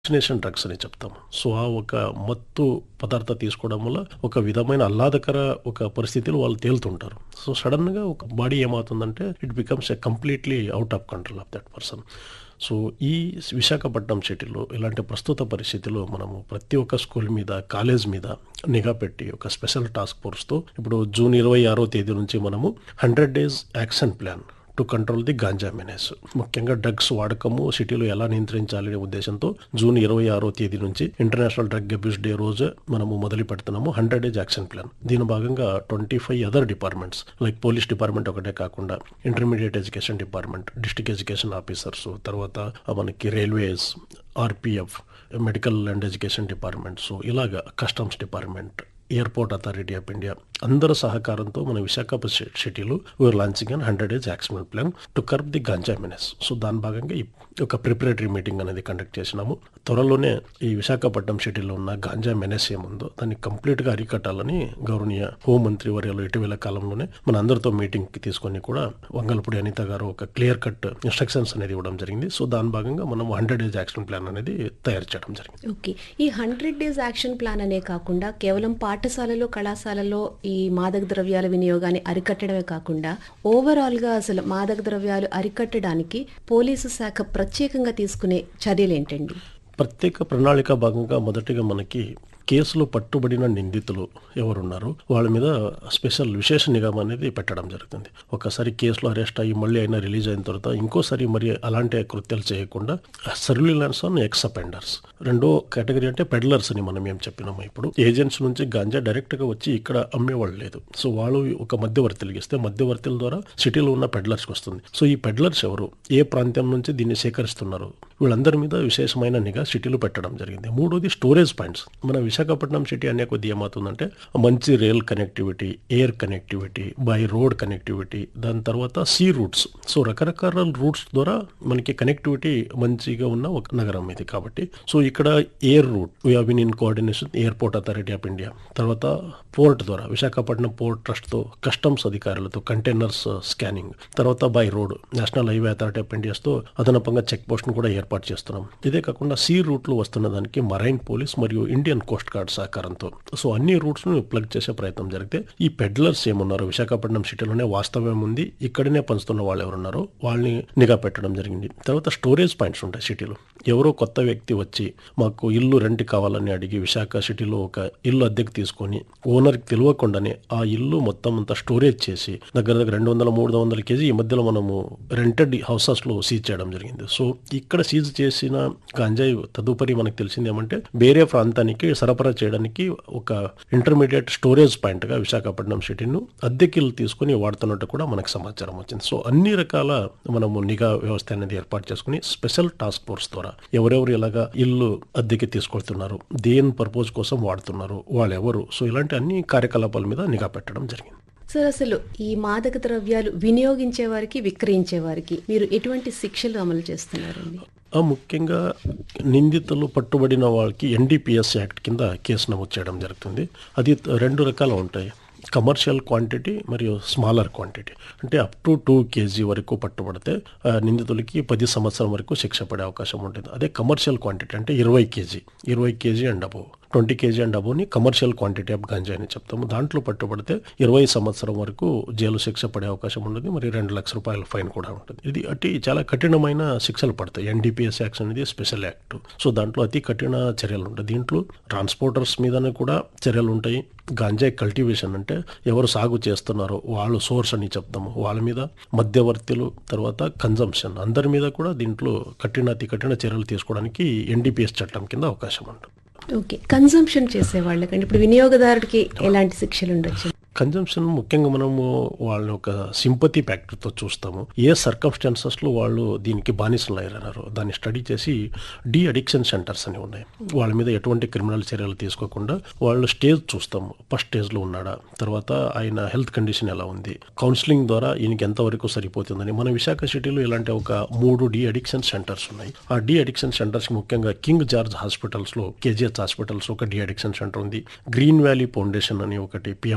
hallucination drugs అని చెప్తాము so ఆ ఒక మత్తు పదార్థ తీసుకోవడం వల్ల ఒక విధమైన ఆహ్లాదకర ఒక పరిస్థితిలో వాళ్ళు తేలుతుంటారు సో సడన్ గా ఒక బాడీ ఏమవుతుందంటే it becomes a completely out of control of that person so ఈ విశాఖపట్నం సిటీలో ఇలాంటి ప్రస్తుత పరిస్థితిలో మనము ప్రతి ఒక్క స్కూల్ మీద కాలేజ్ మీద నిఘా పెట్టి ఒక స్పెషల్ టాస్క్ ఫోర్స్తో ఇప్పుడు జూన్ ఇరవై ఆరో తేదీ నుంచి మనము hundred days action plan to control the ganja menace ముఖ్యంగా డ్రగ్స్ వాడకము సిటీలో ఎలా నియంత్రించాలనే ఉద్దేశంతో జూన్ ఇరవై ఆరో తేదీ నుంచి ఇంటర్నేషనల్ డ్రగ్ అబ్యూస్ డే రోజు మనము మొదలు పెడుతున్నాము హండ్రెడ్ డేస్ యాక్షన్ ప్లాన్ దీని భాగంగా twenty five other departments like police department ఒకటే కాకుండా intermediate education department district education officers తర్వాత మనకి railways RPF medical and education department so ఇలాగా customs department airport authority of India అందరి సహకారంతో మన విశాఖపట్నం సిటీలో we're launching and hundred days action plan to curb the ganja menace so దాని భాగంగా ఈ ఒక ప్రిపరేటరీ మీటింగ్ అనేది కండక్ట్ చేసినాము త్వరలోనే ఈ విశాఖపట్నం సిటీలో ఉన్న గాంజా మెనెస్ ఏముందో దాన్ని కంప్లీట్గా అరికట్టాలని గౌరవనీయ హోంమంత్రి వర్యాలు ఇటీవల కాలంలోనే మన అందరితో మీటింగ్కి తీసుకొని కూడా వంగలపూడి అనిత గారు ఒక క్లియర్ కట్ ఇన్స్ట్రక్షన్స్ అనేది ఇవ్వడం జరిగింది సో దాని భాగంగా మనం హండ్రెడ్ డేస్ యాక్షన్ ప్లాన్ అనేది తయారు చేయడం జరిగింది ఓకే ఈ హండ్రెడ్ డేస్ యాక్షన్ ప్లాన్ అనే కాకుండా కేవలం పాఠశాలలో కళాశాలలో ఈ మాదక ద్రవ్యాల వినియోగాన్ని అరికట్టడమే కాకుండా ఓవరాల్ గా అసలు మాదక ద్రవ్యాలు అరికట్టడానికి పోలీసు శాఖ ప్రత్యేకంగా తీసుకునే చర్యలు ఏంటండి ప్రత్యేక ప్రణాళిక భాగంగా మొదటిగా మనకి కేసులో పట్టుబడిన నిందితులు ఎవరున్నారో వాళ్ళ మీద స్పెషల్ విశేష నిఘా అనేది పెట్టడం జరుగుతుంది ఒకసారి కేసులో అరెస్ట్ అయ్యి మళ్ళీ అయినా రిలీజ్ అయిన తర్వాత ఇంకోసారి మరి అలాంటి కృత్యాలు చేయకుండా సర్విలెన్స్ ఆన్ ఎక్స్ అపెండర్స్ రెండో కేటగిరీ అంటే పెడ్లర్స్ అని మనం ఏం చెప్పినాము ఇప్పుడు ఏజెంట్స్ నుంచి గాంజా డైరెక్ట్ గా వచ్చి ఇక్కడ అమ్మేవాళ్ళు లేదు సో వాళ్ళు ఒక మధ్యవర్తులకి ఇస్తే మధ్యవర్తుల ద్వారా సిటీలో ఉన్న పెడ్లర్స్కి వస్తుంది సో ఈ పెడ్లర్స్ ఎవరు ఏ ప్రాంతం నుంచి దీన్ని సేకరిస్తున్నారు వీళ్ళందరి మీద విశేషమైన నిఘా సిటీలో పెట్టడం జరిగింది మూడోది స్టోరేజ్ పాయింట్స్ మన విశాఖపట్నం సిటీ అనే కొద్ది ఏమవుతుందంటే మంచి rail connectivity air connectivity by road connectivity దాని తర్వాత సీ రూట్స్ సో రకరకాల రూట్స్ ద్వారా మనకి కనెక్టివిటీ మంచిగా ఉన్న ఒక నగరం ఇది కాబట్టి సో ఇక్కడ air route we have in coordination airport authority of India తర్వాత పోర్ట్ ద్వారా విశాఖపట్నం పోర్ట్ ట్రస్ట్తో కస్టమ్స్ అధికారులతో కంటైనర్స్ స్కానింగ్ తర్వాత by road national highway authority of ఇండియాస్తో అదనపంగా చెక్ పోస్ట్ను కూడా ఏర్పాటు చేస్తున్నాం ఇదే కాకుండా సీ రూట్లో వస్తున్న దానికి మరైన్ పోలీస్ మరియు ఇండియన్ కోస్ట్ గార్డ్ సహకారంతో సో అన్ని రూట్స్ ను ప్లగ్ చేసే ప్రయత్నం జరిగితే ఈ పెడ్లర్స్ ఏమున్నారో విశాఖపట్నం సిటీలోనే వాస్తవం ఉంది ఇక్కడనే పంచుతున్న వాళ్ళు ఎవరున్నారో వాళ్ళని నిఘా పెట్టడం జరిగింది తర్వాత స్టోరేజ్ పాయింట్స్ ఉంటాయి సిటీలో ఎవరో కొత్త వ్యక్తి వచ్చి మాకు ఇల్లు రెంట్ కావాలని అడిగి విశాఖ సిటీలో ఒక ఇల్లు అద్దెకు తీసుకొని ఓనర్కి తెలియకుండానే ఆ ఇల్లు మొత్తం అంతా స్టోరేజ్ చేసి దగ్గర దగ్గర రెండు వందల మూడు వందల కేజీ ఈ మధ్యలో మనము రెంటెడ్ హౌసెస్లో సీజ్ చేయడం జరిగింది సో ఇక్కడ సీజ్ చేసిన గంజాయి తదుపరి మనకు తెలిసింది ఏమంటే వేరే ప్రాంతానికి సరఫరా చేయడానికి ఒక ఇంటర్మీడియట్ స్టోరేజ్ పాయింట్గా విశాఖపట్నం సిటీను అద్దెకిల్లు తీసుకుని వాడుతున్నట్టు కూడా మనకు సమాచారం వచ్చింది సో అన్ని రకాల మనము నిఘా వ్యవస్థ అనేది ఏర్పాటు చేసుకుని స్పెషల్ టాస్క్ ఫోర్స్ ద్వారా ఎవరెవరు ఇలాగా ఇల్లు అద్దెకి తీసుకొస్తున్నారు దేని పర్పస్ కోసం వాడుతున్నారు వాళ్ళు ఎవరు సో ఇలాంటి అన్ని కార్యకలాపాల మీద నిఘా పెట్టడం జరిగింది సార్ అసలు ఈ మాదక ద్రవ్యాలు వినియోగించే వారికి విక్రయించే వారికి మీరు ఎటువంటి శిక్షలు అమలు చేస్తున్నారండి ఆ ముఖ్యంగా నిందితులు పట్టుబడిన వాళ్ళకి ఎన్డీపీఎస్ యాక్ట్ కింద కేసు నమోదు చేయడం జరుగుతుంది అది రెండు రకాలు ఉంటాయి కమర్షియల్ క్వాంటిటీ మరియు స్మాలర్ క్వాంటిటీ అంటే అప్ టు టూ కేజీ వరకు పట్టుబడితే నిందితులకి పది సంవత్సరం వరకు శిక్ష పడే అవకాశం ఉంటుంది అదే కమర్షియల్ క్వాంటిటీ అంటే ఇరవై కేజీ ఇరవై KG and above twenty KG and అబోవ్ని కమర్షియల్ క్వాంటిటీ ఆఫ్ గంజా అని చెప్తాము దాంట్లో పట్టుబడితే ఇరవై సంవత్సరం వరకు జైలు శిక్ష పడే అవకాశం ఉంటుంది మరి రెండు లక్షల రూపాయల ఫైన్ కూడా ఉంటుంది ఇది అతి చాలా కఠినమైన శిక్షలు పడతాయి ఎన్డీపీఎస్ యాక్ట్ అనేది స్పెషల్ యాక్ట్ సో దాంట్లో అతి కఠిన చర్యలు ఉంటాయి దీంట్లో ట్రాన్స్పోర్టర్స్ మీదనే కూడా చర్యలు ఉంటాయి గాంజాయి కల్టివేషన్ అంటే ఎవరు సాగు చేస్తున్నారో వాళ్ళు సోర్స్ అని చెప్తాము వాళ్ళ మీద మధ్యవర్తులు తర్వాత కన్జంప్షన్ అందరి మీద కూడా దీంట్లో కఠిన అతి కఠిన చర్యలు తీసుకోవడానికి ఎన్డీపీఎస్ చట్టం కింద అవకాశం ఉంటుంది ఓకే కన్సంప్షన్ చేసే వాళ్ళకండి ఇప్పుడు వినియోగదారుడికి ఎలాంటి శిక్షలు ఉండొచ్చు కన్జంప్షన్ ముఖ్యంగా మనము వాళ్ళని ఒక సింపతి ఫ్యాక్టర్తో చూస్తాము ఏ సర్కమ్స్టాన్సెస్ లో వాళ్ళు దీనికి బానిసలు అయ్యారన్నారు దాన్ని స్టడీ చేసి డి అడిక్షన్ సెంటర్స్ అని ఉన్నాయి వాళ్ళ మీద ఎటువంటి క్రిమినల్ చర్యలు తీసుకోకుండా వాళ్ళు స్టేజ్ చూస్తాము ఫస్ట్ స్టేజ్ లో ఉన్నాడా తర్వాత ఆయన హెల్త్ కండిషన్ ఎలా ఉంది కౌన్సిలింగ్ ద్వారా ఈయనకి ఎంతవరకు సరిపోతుందని మన విశాఖ సిటీలో ఇలాంటి ఒక మూడు డి అడిక్షన్ సెంటర్స్ ఉన్నాయి ఆ డి అడిక్షన్ సెంటర్స్ ముఖ్యంగా కింగ్ జార్జ్ హాస్పిటల్స్ లో కేజీహెచ్ హాస్పిటల్స్ ఒక డి అడిక్షన్ సెంటర్ ఉంది గ్రీన్ వ్యాలీ ఫౌండేషన్ అని ఒకటి పిఎం పాళెంలో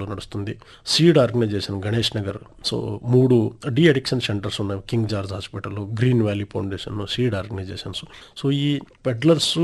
ఆధ్వర్యంలో నడుస్తుంది Seed Organisation Ganesh Nagar so మూడు డి అడిక్షన్ సెంటర్స్ ఉన్నాయి King George hospital Green Valley Foundation Seed Organisations so ఈ పెడ్లర్స్